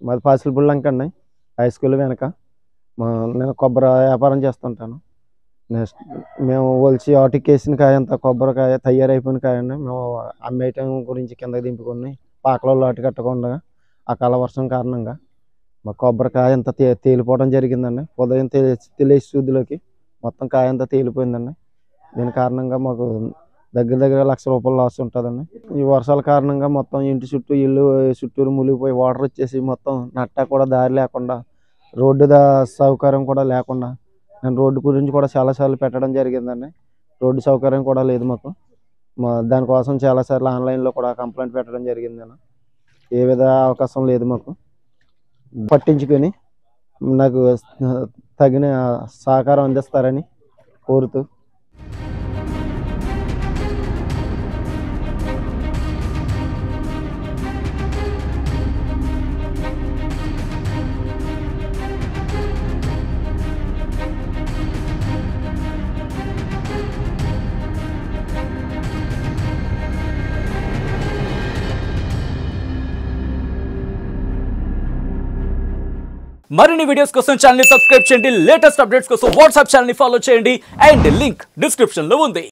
మాది పాసిల్పుల్లంక అండి high school వెనక మా నేను కొబ్బరి వ్యాపారం చేస్తుంటాను నెక్స్ట్ మేము ఒలిచి ఆటికి వేసిన కాయ అంతా కొబ్బరికాయ తయారైపోయిన కాయ అండి మేము అమ్మేయటం గురించి కిందకి దింపుకొని పాకలో అటు కట్టకుండా ఆ కల వర్షం కారణంగా మా కొబ్బరికాయ అంతా తే తేలిపోవడం జరిగిందండి ఉదయం తెలి తెలిసి శుద్ధిలోకి మొత్తం కాయ అంతా తేలిపోయిందండి దీని కారణంగా మాకు దగ్గర దగ్గర లక్ష రూపాయలు లాస్ ఉంటుందండి ఈ వర్షాల కారణంగా మొత్తం ఇంటి చుట్టూ ఇల్లు చుట్టూరు మునిగిపోయి వాటర్ వచ్చేసి మొత్తం నట్ట కూడా దారి లేకుండా రోడ్డు దా సౌకర్యం కూడా లేకుండా నేను రోడ్డు గురించి కూడా చాలాసార్లు పెట్టడం జరిగిందండి రోడ్డు సౌకర్యం కూడా లేదు మాకు మా దానికోసం చాలాసార్లు ఆన్లైన్లో కూడా కంప్లైంట్ పెట్టడం జరిగింది నేను ఏ విధ అవకాశం లేదు మాకు పట్టించుకొని నాకు తగిన సహకారం అందిస్తారని కోరుతూ మరిన్ని వీడియోస్ కోసం ఛానల్ ని సబ్స్క్రైబ్ చేయండి లేటెస్ట్ అప్డేట్స్ కోసం వాట్సాప్ ఛానల్ ని ఫాలో చేయండి అండ్ లింక్ డిస్క్రిప్షన్ లో ఉంది